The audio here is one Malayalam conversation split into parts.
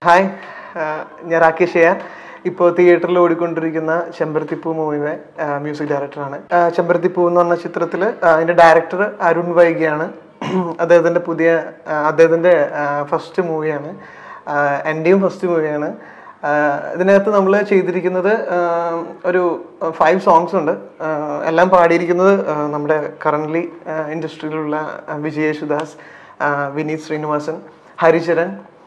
ഹായ് ആഹ് ഞാൻ രാകേഷ് അയ്യർ ഇപ്പോൾ തിയേറ്ററിൽ ഓടിക്കൊണ്ടിരിക്കുന്ന ചെമ്പരത്തിപ്പൂ മൂവിയുടെ മ്യൂസിക് ഡയറക്ടറാണ് ആഹ് ചെമ്പരത്തിപ്പൂ എന്ന് പറഞ്ഞ ചിത്രത്തിൽ അതിന്റെ ഡയറക്ടർ അരുൺ വൈകിയാണ് അദ്ദേഹത്തിന്റെ പുതിയ ആഹ് അദ്ദേഹത്തിന്റെ ഫസ്റ്റ് മൂവിയാണ് എൻ്റെയും ഫസ്റ്റ് മൂവിയാണ് ഇതിനകത്ത് നമ്മൾ ചെയ്തിരിക്കുന്നത് ആഹ് ഒരു ഫൈവ് സോങ്സ് ഉണ്ട് ആഹ് എല്ലാം പാടിയിരിക്കുന്നത് ആഹ് നമ്മുടെ കറൻ്റ്ലി ഇൻഡസ്ട്രിയിലുള്ള വിജയ് യേശുദാസ് ആഹ് വിനീത് ശ്രീനിവാസൻ ഹരിചരൺ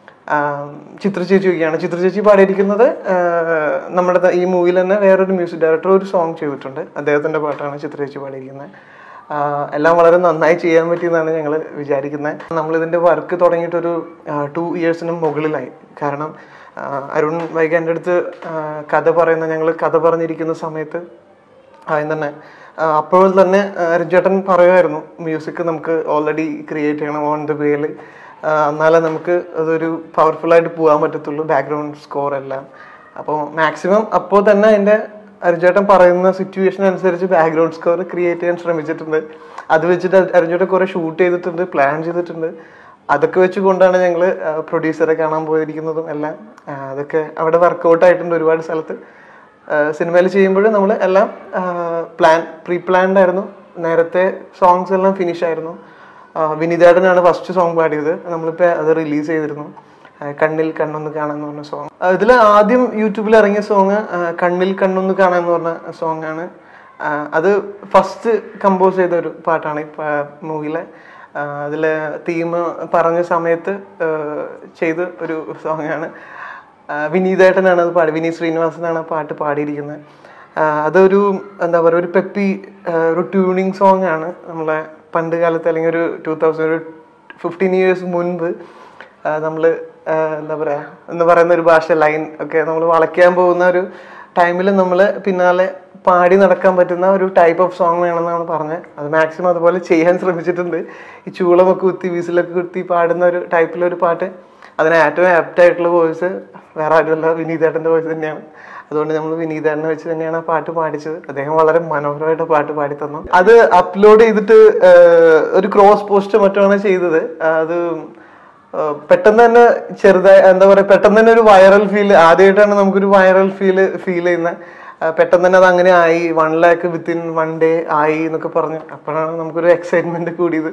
ആം, ചിത്ര ചേച്ചി ഒക്കെയാണ് ചിത്ര ചേച്ചി പാടിയിരിക്കുന്നത് ആ, നമ്മുടെ ത- ഈ മൂവിയിൽ തന്നെ വേറൊരു മ്യൂസിക് ഡയറക്ടർ ഒരു സോങ് ചെയ്തിട്ടുണ്ട് അദ്ദേഹത്തിന്റെ പാട്ടാണ് ചിത്ര ചേച്ചി പാടിയിരിക്കുന്നത് ആ, എല്ലാം വളരെ നന്നായി ചെയ്യാൻ പറ്റിയെന്നാണ് ഞങ്ങൾ വിചാരിക്കുന്നത് നമ്മൾ ഇതിന്റെ വർക്ക് തുടങ്ങിയിട്ടൊരു ടു ഇയേഴ്സിന് മുകളിലായി കാരണം ആ, അരുൺ വൈകി എൻ്റെ അടുത്ത് ആ, കഥ പറയുന്ന ഞങ്ങൾ കഥ പറഞ്ഞിരിക്കുന്ന സമയത്ത് ആദ്യം തന്നെ ആ, അപ്പോൾ തന്നെ രജേട്ടൻ പറയുമായിരുന്നു മ്യൂസിക് നമുക്ക് ഓൾറെഡി ക്രിയേറ്റ് ചെയ്യണം ഓൺ ദ വേയിൽ എന്നാലേ നമുക്ക് അതൊരു പവർഫുൾ ആയിട്ട് പോകാൻ പറ്റത്തുള്ളൂ ബാക്ക്ഗ്രൗണ്ട് സ്കോർ എല്ലാം അപ്പോൾ മാക്സിമം അപ്പോൾ തന്നെ എൻ്റെ അരുചേട്ടൻ പറയുന്ന സിറ്റുവേഷൻ അനുസരിച്ച് ബാക്ക്ഗ്രൗണ്ട് സ്കോർ ക്രിയേറ്റ് ചെയ്യാൻ ശ്രമിച്ചിട്ടുണ്ട് അത് വെച്ചിട്ട് അരുചേട്ടൻ കുറെ ഷൂട്ട് ചെയ്തിട്ടുണ്ട് പ്ലാൻ ചെയ്തിട്ടുണ്ട് അതൊക്കെ വെച്ചുകൊണ്ടാണ് ഞങ്ങൾ പ്രൊഡ്യൂസറെ കാണാൻ പോയിരിക്കുന്നതും എല്ലാം ആ, അതൊക്കെ അവിടെ വർക്കൗട്ട് ആയിട്ടുണ്ട് ഒരുപാട് സ്ഥലത്ത് സിനിമയിൽ ചെയ്യുമ്പോൾ നമ്മൾ എല്ലാം പ്ലാൻ പ്രീ പ്ലാൻഡ് ആയിരുന്നു നേരത്തെ സോങ്സ് എല്ലാം ഫിനിഷ് ആയിരുന്നു ആ, വിനീതേട്ടനാണ് ഫസ്റ്റ് സോങ് പാടിയത് നമ്മളിപ്പോൾ അത് റിലീസ് ചെയ്തിരുന്നു ആ, കണ്ണിൽ കണ്ണൊന്ന് കാണാന്ന് പറഞ്ഞ സോങ് ഇതിൽ ആദ്യം യൂട്യൂബിൽ ഇറങ്ങിയ സോങ് കണ്ണിൽ കണ്ണൊന്ന് കാണാന്ന് പറഞ്ഞ സോങ് ആണ് ആ, അത് ഫസ്റ്റ് കമ്പോസ് ചെയ്ത ഒരു പാട്ടാണ് ഈ മൂവിയിലെ അതിൽ തീം പറഞ്ഞ സമയത്ത് ആ, ചെയ്ത ഒരു സോങ് ആണ് ആ, വിനീതേട്ടനാണ് അത് പാടി വിനീത് ശ്രീനിവാസനാണ് ആ പാട്ട് പാടിയിരിക്കുന്നത് ആ, അതൊരു എന്താ പറയുക ഒരു പെപ്പി ആ, ഒരു ട്യൂണിങ് സോങ് ആണ് നമ്മളെ പണ്ട് കാലത്ത് അല്ലെങ്കിൽ ഒരു ടൂ തൗസൻഡ് ഒരു ഫിഫ്റ്റീൻ ഇയേഴ്സ് മുൻപ് നമ്മൾ എന്താ പറയുക എന്ന് പറയുന്ന ഒരു ഭാഷ ലൈൻ ഒക്കെ നമ്മൾ വളയ്ക്കാൻ പോകുന്ന ഒരു ടൈമിൽ നമ്മൾ പിന്നാലെ പാടി നടക്കാൻ പറ്റുന്ന ഒരു ടൈപ്പ് ഓഫ് സോങ് വേണമെന്നാണ് പറഞ്ഞത് അത് മാക്സിമം അതുപോലെ ചെയ്യാൻ ശ്രമിച്ചിട്ടുണ്ട് ഈ ചൂളമൊക്കെ കുത്തി വീസിലൊക്കെ കുത്തി പാടുന്ന ഒരു ടൈപ്പിലൊരു പാട്ട് അതിന് ഏറ്റവും ആപ്റ്റ് ആയിട്ടുള്ള വോയിസ് വേറെ ആരുമല്ല വിനീതേട്ടൻ്റെ വോയിസ് തന്നെയാണ് അതുകൊണ്ട് നമ്മൾ വിനീതേട്ടനെ വെച്ച് തന്നെയാണ് ആ പാട്ട് പാടിച്ചത് അദ്ദേഹം വളരെ മനോഹരമായിട്ട് പാട്ട് പാടി തന്നു അത് അപ്ലോഡ് ചെയ്തിട്ട് ആഹ്, ഒരു ക്രോസ് പോസ്റ്റ് മറ്റാണ് ചെയ്തത് അത് ആഹ്, പെട്ടെന്ന് തന്നെ ചെറുതായി എന്താ പറയാ പെട്ടെന്ന് തന്നെ ഒരു വൈറൽ ഫീൽ ആദ്യമായിട്ടാണ് നമുക്കൊരു വൈറൽ ഫീൽ ഫീൽ ചെയ്യുന്നത് പെട്ടെന്ന് തന്നെ അത് അങ്ങനെ ആയി one lakh within one day ആയി എന്നൊക്കെ പറഞ്ഞു അപ്പോഴാണ് നമുക്കൊരു എക്സൈറ്റ്മെന്റ് കൂടിയത്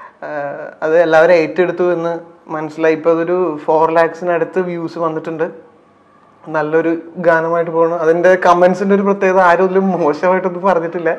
ആഹ് അത് എല്ലാവരും ഏറ്റെടുത്തു എന്ന് മനസ്സിലായി ഇപ്പൊ അതൊരു ഫോർ ലാക്സിനടുത്ത് വ്യൂസ് വന്നിട്ടുണ്ട് നല്ലൊരു ഗാനമായിട്ട് പോകണം അതിന്റെ കമന്റ്സിന്റെ ഒരു പ്രത്യേകത ആരും ഇതിലും മോശമായിട്ടൊന്നും പറഞ്ഞിട്ടില്ല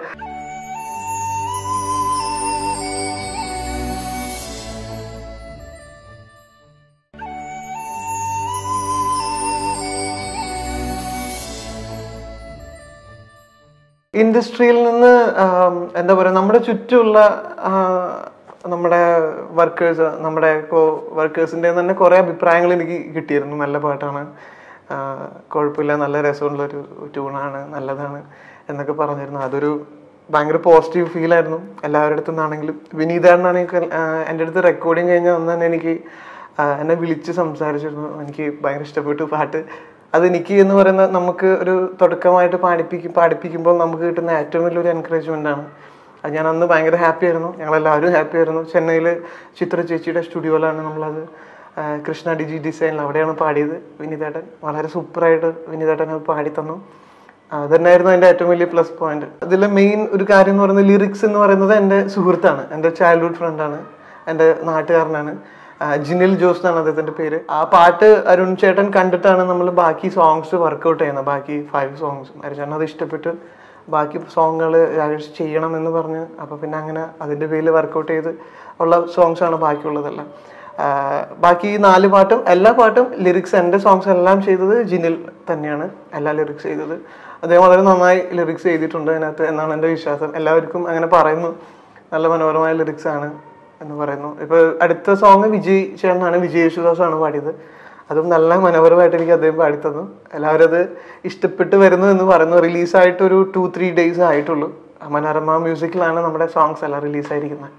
ഇൻഡസ്ട്രിയിൽ നിന്ന് ആം, എന്താ പറയുക നമ്മുടെ ചുറ്റുമുള്ള ആ, നമ്മുടെ വർക്കേഴ്സ് നമ്മുടെ കോ വർക്കേഴ്സിൻ്റെ തന്നെ കുറേ അഭിപ്രായങ്ങൾ എനിക്ക് കിട്ടിയിരുന്നു നല്ല പാട്ടാണ് ആ, കുഴപ്പമില്ല നല്ല രസമുള്ളൊരു ട്യൂണാണ് നല്ലതാണ് എന്നൊക്കെ പറഞ്ഞിരുന്നു അതൊരു ഭയങ്കര പോസിറ്റീവ് ഫീൽ ആയിരുന്നു എല്ലാവരുടെ അടുത്തു നിന്നാണെങ്കിലും വിനീതാണെന്നാണെങ്കിൽ എൻ്റെ അടുത്ത് റെക്കോർഡിങ് കഴിഞ്ഞ അന്ന് തന്നെ എനിക്ക് ആ, എന്നെ വിളിച്ച് സംസാരിച്ചിരുന്നു എനിക്ക് ഭയങ്കര ഇഷ്ടപ്പെട്ടു പാട്ട് അത് എനിക്ക് എന്ന് പറയുന്ന നമുക്ക് ഒരു തുടക്കമായിട്ട് പാടിപ്പിക്കും പാടിപ്പിക്കുമ്പോൾ നമുക്ക് കിട്ടുന്ന ഏറ്റവും വലിയൊരു എൻകറേജ്മെന്റ് ആണ് അത് ഞാൻ അന്ന് ഭയങ്കര ഹാപ്പി ആയിരുന്നു ഞങ്ങളെല്ലാവരും ഹാപ്പി ആയിരുന്നു ചെന്നൈയിൽ ചിത്ര ചേച്ചിയുടെ സ്റ്റുഡിയോയിലാണ് നമ്മളത് ആ, കൃഷ്ണ ഡിജി ഡിസൈനിൽ അവിടെയാണ് പാടിയത് വിനീതേട്ടൻ വളരെ സൂപ്പറായിട്ട് വിനീതേട്ടൻ അത് പാടി തന്നു അത് തന്നെയായിരുന്നു എൻ്റെ ഏറ്റവും വലിയ പ്ലസ് പോയിന്റ് ഇതിലെ മെയിൻ ഒരു കാര്യം എന്ന് പറയുന്നത് ലിറിക്സ് എന്ന് പറയുന്നത് എൻ്റെ സുഹൃത്താണ് എൻ്റെ ചൈൽഡ്ഹുഡ് ഫ്രണ്ടാണ് എൻ്റെ നാട്ടുകാരനാണ് ആ, ജിനിൽ ജോസ് എന്നാണ് അദ്ദേഹത്തിന്റെ പേര് ആ പാട്ട് അരുൺ ചേട്ടൻ കണ്ടിട്ടാണ് നമ്മൾ ബാക്കി സോങ്സ് വർക്കൗട്ട് ചെയ്യുന്നത് ബാക്കി ഫൈവ് സോങ്സ് അരുൺ ചേട്ടൻ അത് ഇഷ്ടപ്പെട്ട് ബാക്കി സോങ്ങുകൾ രാജേഷ് ചെയ്യണം എന്ന് പറഞ്ഞ് അപ്പൊ പിന്നെ അങ്ങനെ അതിന്റെ പേരിൽ വർക്കൗട്ട് ചെയ്ത് ഉള്ള സോങ്സ് ആണ് ബാക്കിയുള്ളതെല്ലാം ആ, ബാക്കി ഈ നാല് പാട്ടും എല്ലാ പാട്ടും ലിറിക്സ് എൻ്റെ സോങ്സ് എല്ലാം ചെയ്തത് ജിനിൽ തന്നെയാണ് എല്ലാ ലിറിക്സ് ചെയ്തത് അദ്ദേഹം വളരെ നന്നായി ലിറിക്സ് ചെയ്തിട്ടുണ്ട് അതിനകത്ത് എന്നാണ് എൻ്റെ വിശ്വാസം എല്ലാവർക്കും അങ്ങനെ പറയുന്നു നല്ല മനോഹരമായ ലിറിക്സ് ആണ് എന്ന് പറയുന്നു ഇപ്പൊ അടുത്ത സോങ് വിജയ് ചേട്ടനാണ് വിജയ് യേശുദാസ് ആണ് പാടിയത് അതും നല്ല മനോഹരമായിട്ട് എനിക്ക് അദ്ദേഹം പാടിത്തന്നു എല്ലാവരും അത് ഇഷ്ടപ്പെട്ട് വരുന്നു എന്ന് പറയുന്നു റിലീസായിട്ട് ഒരു ടു ത്രീ ഡേയ്സ് ആയിട്ടുള്ളൂ മനോരമ മ്യൂസിക്കിലാണ് നമ്മുടെ സോങ്സ് എല്ലാം റിലീസായിരിക്കുന്നത്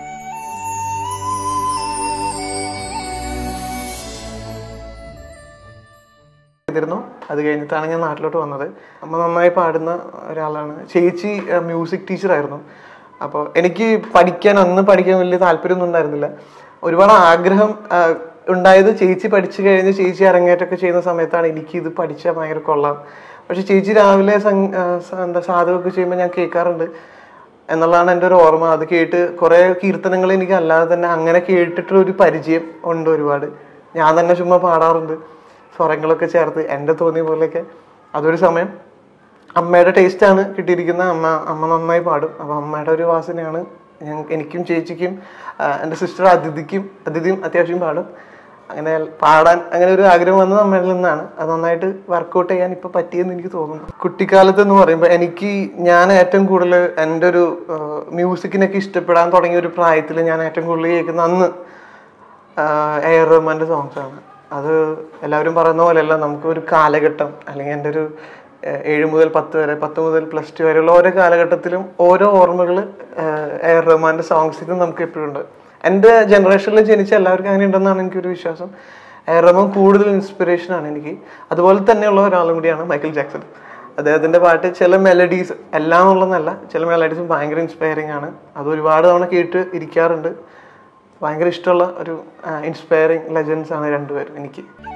ചെയ്തിരുന്നു അത് കഴിഞ്ഞിട്ടാണ് ഞാൻ നാട്ടിലോട്ട് വന്നത് അമ്മ നന്നായി പാടുന്ന ഒരാളാണ് ചേച്ചി മ്യൂസിക് ടീച്ചറായിരുന്നു അപ്പോൾ എനിക്ക് പഠിക്കാൻ അന്ന് പഠിക്കാൻ വലിയ താല്പര്യമൊന്നും ഉണ്ടായിരുന്നില്ല ഒരുപാട് ആഗ്രഹം ആ, ഉണ്ടായത് ചേച്ചി പഠിച്ചു കഴിഞ്ഞ് ചേച്ചി അരങ്ങേറ്റമൊക്കെ ചെയ്യുന്ന സമയത്താണ് എനിക്ക് ഇത് പഠിച്ചാൽ ഭയങ്കര കൊള്ളാം പക്ഷെ ചേച്ചി രാവിലെ സംഗ് ആ, സ- എന്താ സാധകമൊക്കെ ചെയ്യുമ്പോൾ ഞാൻ കേൾക്കാറുണ്ട് എന്നുള്ളതാണ് എൻ്റെ ഒരു ഓർമ്മ അത് കേട്ട് കുറേ കീർത്തനങ്ങൾ എനിക്ക് അല്ലാതെ തന്നെ അങ്ങനെ കേട്ടിട്ടുള്ള ഒരു പരിചയം ഉണ്ട് ഒരുപാട് ഞാൻ തന്നെ ചുമ്മാ പാടാറുണ്ട് സ്വരങ്ങളൊക്കെ ചേർത്ത് എൻ്റെ തോന്നിയ പോലെയൊക്കെ അതൊരു സമയം അമ്മയുടെ ടേസ്റ്റ് ആണ് കിട്ടിയിരിക്കുന്ന അമ്മ അമ്മ നന്നായി പാടും അപ്പൊ അമ്മയുടെ ഒരു വാസനയാണ് ഞാൻ എനിക്കും ചേച്ചിക്കും ആ, എൻ്റെ സിസ്റ്റർ അതിഥിക്കും അതിഥിയും അത്യാവശ്യം പാടും അങ്ങനെ പാടാൻ അങ്ങനെ ഒരു ആഗ്രഹം വന്നത് അമ്മയിൽ നിന്നാണ് അത് നന്നായിട്ട് വർക്കൗട്ട് ചെയ്യാൻ ഇപ്പൊ പറ്റിയെന്ന് എനിക്ക് തോന്നുന്നു കുട്ടിക്കാലത്ത് എന്ന് പറയുമ്പോൾ എനിക്ക് ഞാൻ ഏറ്റവും കൂടുതൽ എൻ്റെ ഒരു മ്യൂസിക്കിനൊക്കെ ഇഷ്ടപ്പെടാൻ തുടങ്ങിയ ഒരു പ്രായത്തിൽ ഞാൻ ഏറ്റവും കൂടുതൽ കേൾക്കുന്ന അന്ന് എ ആർ റഹ്മാന്റെ സോങ്സ് ആണ് അത് എല്ലാവരും പറയുന്ന പോലെയല്ല നമുക്ക് ഒരു കാലഘട്ടം അല്ലെങ്കിൽ എൻ്റെ ഒരു ഏഹ്, ഏഴ് മുതൽ പത്ത് വരെ പത്ത് മുതൽ പ്ലസ് ടു വരെയുള്ള ഓരോ കാലഘട്ടത്തിലും ഓരോ ഓർമ്മകൾ എ ആർ റഹ്മാന്റെ സോങ്സിൽ നമുക്ക് എപ്പോഴും ഉണ്ട് എൻ്റെ ജനറേഷനിൽ ജനിച്ച എല്ലാവർക്കും അങ്ങനെ ഉണ്ടെന്നാണ് എനിക്കൊരു വിശ്വാസം എ ആർ റഹ്മാൻ കൂടുതൽ ഇൻസ്പിറേഷൻ ആണ് എനിക്ക് അതുപോലെ തന്നെയുള്ള ഒരാളും കൂടിയാണ് മൈക്കിൾ ജാക്സൺ അദ്ദേഹത്തിന്റെ പാട്ട് ചില മെലഡീസ് എല്ലാം ഉള്ളതെന്നല്ല ചില മെലഡീസും ഭയങ്കര ഇൻസ്പയറിംഗ് ആണ് അത് ഒരുപാട് തവണ കേട്ട് ഇരിക്കാറുണ്ട് ഭയങ്കര ഇഷ്ടമുള്ള ഒരു ഇൻസ്പയറിംഗ് ലെജൻസ് ആണ് രണ്ടുപേരും എനിക്ക്